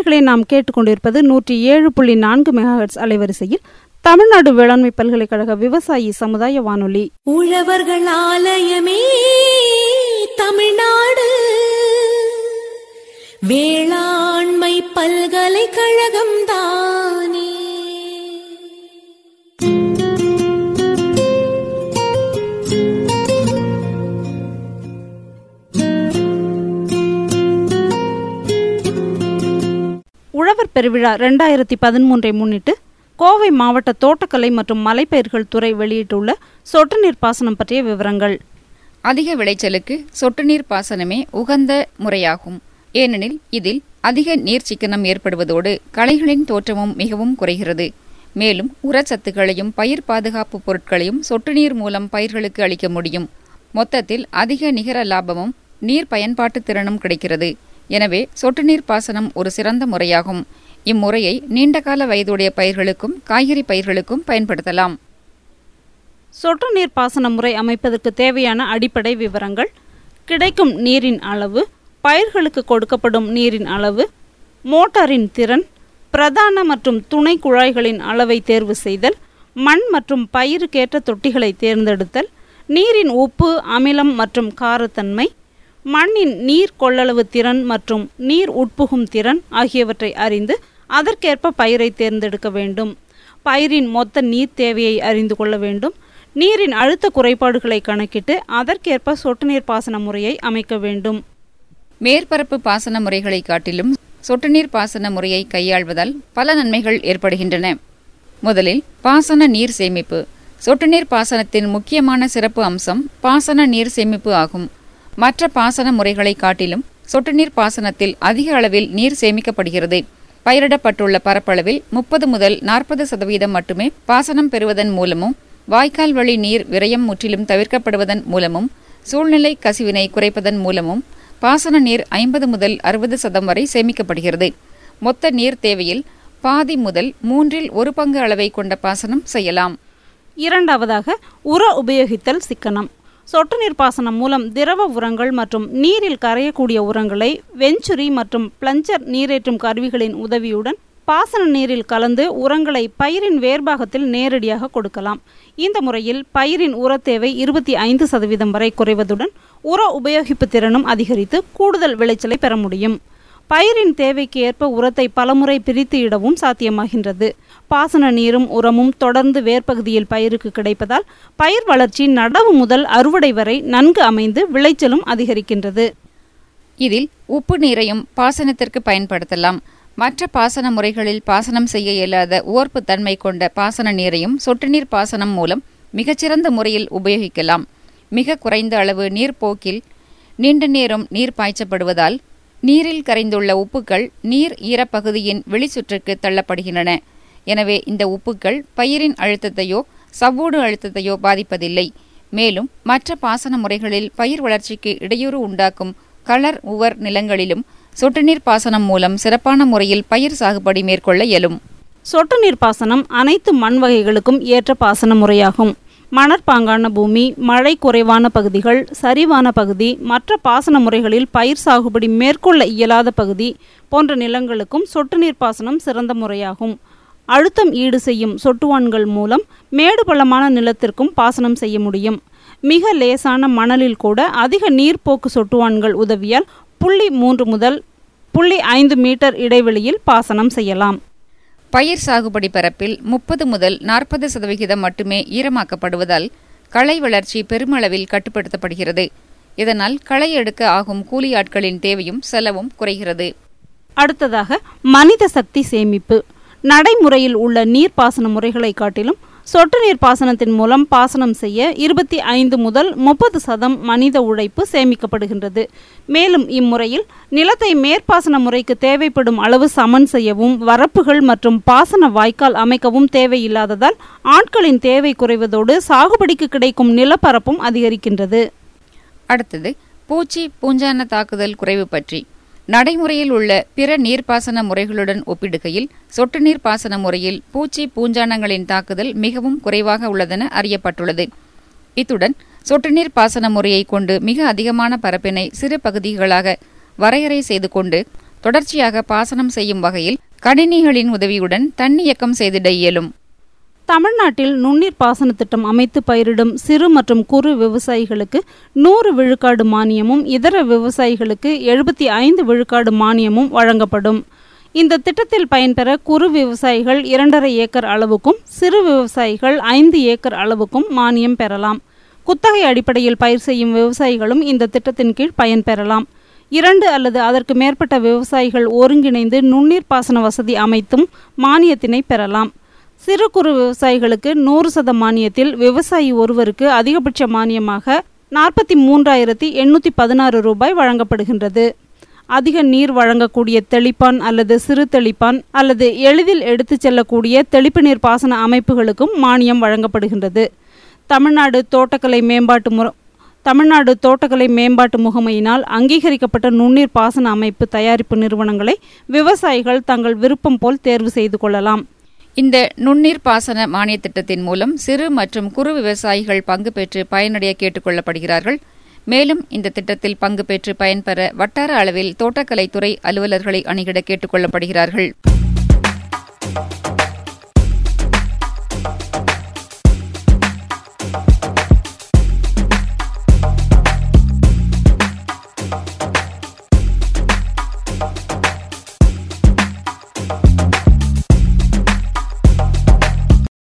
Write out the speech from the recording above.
நேர்களை நாம் கேட்டுக்கொண்டிருப்பது நூற்றி ஏழு புள்ளி நான்கு மெகாஹெட்ஸ் அலைவரிசையில் தமிழ்நாடு வேளாண்மை பல்கலைக்கழக விவசாயி சமுதாய வானொலி உழவர்கள் ஆலயமே தமிழ்நாடு வேளாண்மை பல்கலைக்கழகம் தானே உழவர் பெருவிழா ரெண்டாயிரத்தி பதிமூன்றை முன்னிட்டு கோவை மாவட்ட தோட்டக்கலை மற்றும் மலைப்பயிர்கள் துறை வெளியிட்டுள்ள சொட்டு நீர் பாசனம் பற்றிய விவரங்கள் அதிக விளைச்சலுக்கு சொட்டு நீர் பாசனமே உகந்த முறையாகும் ஏனெனில் இதில் அதிக நீர் சிக்கனம் ஏற்படுவதோடு களைகளின் தோற்றமும் மிகவும் குறைகிறது மேலும் உரச்சத்துக்களையும் பயிர் பாதுகாப்பு பொருட்களையும் சொட்டு நீர் மூலம் பயிர்களுக்கு அளிக்க முடியும் மொத்தத்தில் அதிக நிகர லாபமும் நீர் பயன்பாட்டு திறனும் கிடைக்கிறது எனவே சொட்டு நீர் பாசனம் ஒரு சிறந்த முறையாகும் இம்முறையை நீண்டகால வயதுடைய பயிர்களுக்கும் காய்கறி பயிர்களுக்கும் பயன்படுத்தலாம் சொட்டு நீர் பாசன முறை அமைப்பதற்கு தேவையான அடிப்படை விவரங்கள் கிடைக்கும் நீரின் அளவு பயிர்களுக்கு கொடுக்கப்படும் நீரின் அளவு மோட்டாரின் திறன் பிரதான மற்றும் துணை குழாய்களின் அளவை தேர்வு செய்தல் மண் மற்றும் பயிருக்கேற்ற தொட்டிகளை தேர்ந்தெடுத்தல் நீரின் உப்பு அமிலம் மற்றும் காரத்தன்மை மண்ணின் நீர் கொள்ளளவு திறன் மற்றும் நீர் உட்புகும் திறன் ஆகியவற்றை அறிந்து அதற்கேற்ப பயிரை தேர்ந்தெடுக்க வேண்டும் பயிரின் மொத்த நீர் தேவையை அறிந்து கொள்ள வேண்டும் நீரின் அழுத்த குறைபாடுகளை கணக்கிட்டு அதற்கேற்ப சொட்டு நீர் பாசன முறையை அமைக்க வேண்டும் மேற்பரப்பு பாசன முறைகளை காட்டிலும் சொட்டு நீர் பாசன முறையை கையாள்வதால் பல நன்மைகள் ஏற்படுகின்றன முதலில் பாசன நீர் சேமிப்பு சொட்டு நீர் பாசனத்தின் முக்கியமான சிறப்பு அம்சம் பாசன நீர் சேமிப்பு ஆகும் மற்ற பாசன முறைகளை காட்டிலும் சொட்டு நீர் பாசனத்தில் அதிக அளவில் நீர் சேமிக்கப்படுகிறது பயிரிடப்பட்டுள்ள பரப்பளவில் முப்பது முதல் நாற்பது சதவீதம் மட்டுமே பாசனம் பெறுவதன் மூலமும் வாய்க்கால் வழி நீர் விரயம் முற்றிலும் தவிர்க்கப்படுவதன் மூலமும் சூழ்நிலை கசிவினை குறைப்பதன் மூலமும் பாசன நீர் ஐம்பது முதல் அறுபது சதம் வரை சேமிக்கப்படுகிறது மொத்த நீர் தேவையில் பாதி முதல் மூன்றில் ஒரு பங்கு அளவை கொண்ட பாசனம் செய்யலாம் இரண்டாவதாக உர உபயோகித்தல் சிக்கனம் சொட்டு நீர் பாசனம் மூலம் திரவ உரங்கள் மற்றும் நீரில் கரையக்கூடிய உரங்களை வெஞ்சுரி மற்றும் பிளஞ்சர் நீரேற்றும் கருவிகளின் உதவியுடன் பாசன நீரில் கலந்து உரங்களை பயிரின் வேர்பாகத்தில் நேரடியாக கொடுக்கலாம் இந்த முறையில் பயிரின் உர தேவை இருபத்தி ஐந்து சதவீதம் வரை குறைவதுடன் உர உபயோகிப்பு திறனும் அதிகரித்து கூடுதல் விளைச்சலை பெற முடியும் பயிரின் தேவைக்கு ஏற்ப உரத்தை பலமுறை பிரித்து இடவும் சாத்தியமாகின்றது பாசன நீரும் உரமும் தொடர்ந்து வேர்ப்பகுதியில் பயிருக்கு கிடைப்பதால் பயிர் வளர்ச்சி நடவு முதல் அறுவடை வரை நன்கு அமைந்து விளைச்சலும் அதிகரிக்கின்றது இதில் உப்பு நீரையும் பாசனத்திற்கு பயன்படுத்தலாம் மற்ற பாசன முறைகளில் பாசனம் செய்ய இயலாத உவர்ப்பு தன்மை கொண்ட பாசன நீரையும் சொட்டு நீர் பாசனம் மூலம் மிகச்சிறந்த முறையில் உபயோகிக்கலாம் மிக குறைந்த அளவு நீர்ப்போக்கில் நீண்ட நேரம் நீர் பாய்ச்சப்படுவதால் நீரில் கரைந்துள்ள உப்புக்கள் நீர் ஈரப்பகுதியின் வெளிச்சுற்றுக்கு தள்ளப்படுகின்றன எனவே இந்த உப்புக்கள் பயிரின் அழுத்தத்தையோ சவ்வூடு அழுத்தத்தையோ பாதிப்பதில்லை மேலும் மற்ற பாசன முறைகளில் பயிர் வளர்ச்சிக்கு இடையூறு உண்டாக்கும் களர் உவர் நிலங்களிலும் சொட்டு நீர் பாசனம் மூலம் சிறப்பான முறையில் பயிர் சாகுபடி மேற்கொள்ள இயலும் சொட்டு நீர் பாசனம் அனைத்து மண் வகைகளுக்கும் ஏற்ற பாசன முறையாகும் மணற்பாங்கான பூமி மழை குறைவான பகுதிகள் சரிவான பகுதி மற்ற பாசன முறைகளில் பயிர் சாகுபடி மேற்கொள்ள இயலாத பகுதி போன்ற நிலங்களுக்கும் சொட்டு நீர் பாசனம் சிறந்த முறையாகும் அழுத்தம் ஈடு செய்யும் சொட்டுவான்கள் மூலம் மேடு பள்ளமான நிலத்திற்கும் பாசனம் செய்ய முடியும் மிக லேசான மணலில் கூட அதிக நீர்ப்போக்கு சொட்டுவான்கள் உதவியால் புள்ளி மூன்று முதல் புள்ளி ஐந்து மீட்டர் இடைவெளியில் பாசனம் செய்யலாம் பயிர் சாகுபடி பரப்பில் முப்பது முதல் நாற்பது சதவிகிதம் மட்டுமே ஈரமாக்கப்படுவதால் களை வளர்ச்சி பெருமளவில் கட்டுப்படுத்தப்படுகிறது இதனால் களை எடுக்க ஆகும் கூலி ஆட்களின் தேவையும் செலவும் குறைகிறது அடுத்ததாக மனித சக்தி சேமிப்பு நடைமுறையில் உள்ள நீர்ப்பாசன முறைகளை காட்டிலும் சொட்டு நீர் பாசனத்தின் மூலம் பாசனம் செய்ய இருபத்தி ஐந்து முதல் முப்பது சதம் மனித உழைப்பு சேமிக்கப்படுகின்றது மேலும் இம்முறையில் நிலத்தை மேற்பாசன முறைக்கு தேவைப்படும் அளவு சமன் செய்யவும் வரப்புகள் மற்றும் பாசன வாய்க்கால் அமைக்கவும் தேவையில்லாததால் ஆட்களின் தேவை குறைவதோடு சாகுபடிக்கு கிடைக்கும் நிலப்பரப்பும் அதிகரிக்கின்றது அடுத்தது பூச்சி பூஞ்சான தாக்குதல் குறைவு பற்றி நடைமுறையில் உள்ள பிற நீர்ப்பாசன முறைகளுடன் ஒப்பிடுகையில் சொட்டு நீர் பாசன முறையில் பூச்சி பூஞ்சானங்களின் தாக்குதல் மிகவும் குறைவாக உள்ளதென அறியப்பட்டுள்ளது இத்துடன் சொட்டு நீர் பாசன முறையை கொண்டு மிக அதிகமான பரப்பினை சிறு பகுதிகளாக வரையறை செய்து கொண்டு தொடர்ச்சியாக பாசனம் செய்யும் வகையில் கணினிகளின் உதவியுடன் தன்னியக்கம் செய்திட இயலும் தமிழ்நாட்டில் நுண்ணீர் பாசன திட்டம் அமைத்து பயிரிடும் சிறு மற்றும் குறு விவசாயிகளுக்கு நூறு விழுக்காடு மானியமும் இதர விவசாயிகளுக்கு எழுபத்தி ஐந்து விழுக்காடு மானியமும் வழங்கப்படும் இந்த திட்டத்தில் பயன்பெற குறு விவசாயிகள் இரண்டரை ஏக்கர் அளவுக்கும் சிறு விவசாயிகள் ஐந்து ஏக்கர் அளவுக்கும் மானியம் பெறலாம் குத்தகை அடிப்படையில் பயிர் செய்யும் விவசாயிகளும் இந்த திட்டத்தின் கீழ் பயன்பெறலாம் இரண்டு அல்லது அதற்கு மேற்பட்ட விவசாயிகள் ஒருங்கிணைந்து நுண்ணீர் பாசன வசதி அமைத்தும் மானியத்தினை பெறலாம் சிறு குறு விவசாயிகளுக்கு நூறு சத மானியத்தில் விவசாயி ஒருவருக்கு அதிகபட்ச மானியமாக நாற்பத்தி மூன்றாயிரத்தி எண்ணூற்றி பதினாறு ரூபாய் வழங்கப்படுகின்றது அதிக நீர் வழங்கக்கூடிய தெளிப்பான் அல்லது சிறு தெளிப்பான் அல்லது எளிதில் எடுத்துச் செல்லக்கூடிய தெளிப்பு நீர் பாசன அமைப்புகளுக்கும் மானியம் வழங்கப்படுகின்றது தமிழ்நாடு தோட்டக்கலை மேம்பாட்டு முற தமிழ்நாடு தோட்டக்கலை மேம்பாட்டு முகமையினால் அங்கீகரிக்கப்பட்ட நுண்ணீர் பாசன அமைப்பு தயாரிப்பு நிறுவனங்களை விவசாயிகள் தங்கள் விருப்பம் போல் தேர்வு செய்து கொள்ளலாம் இந்த நுண்ணீர் பாசன மானிய திட்டத்தின் மூலம் சிறு மற்றும் குறு விவசாயிகள் பங்கு பெற்று பயனடைய கேட்டுக் கொள்ளப்படுகிறார்கள் மேலும் இந்த திட்டத்தில் பங்கு பெற்று பயன்பெற வட்டார அளவில் தோட்டக்கலைத்துறை அலுவலர்களை அணுகிட கேட்டுக் கொள்ளப்படுகிறார்கள்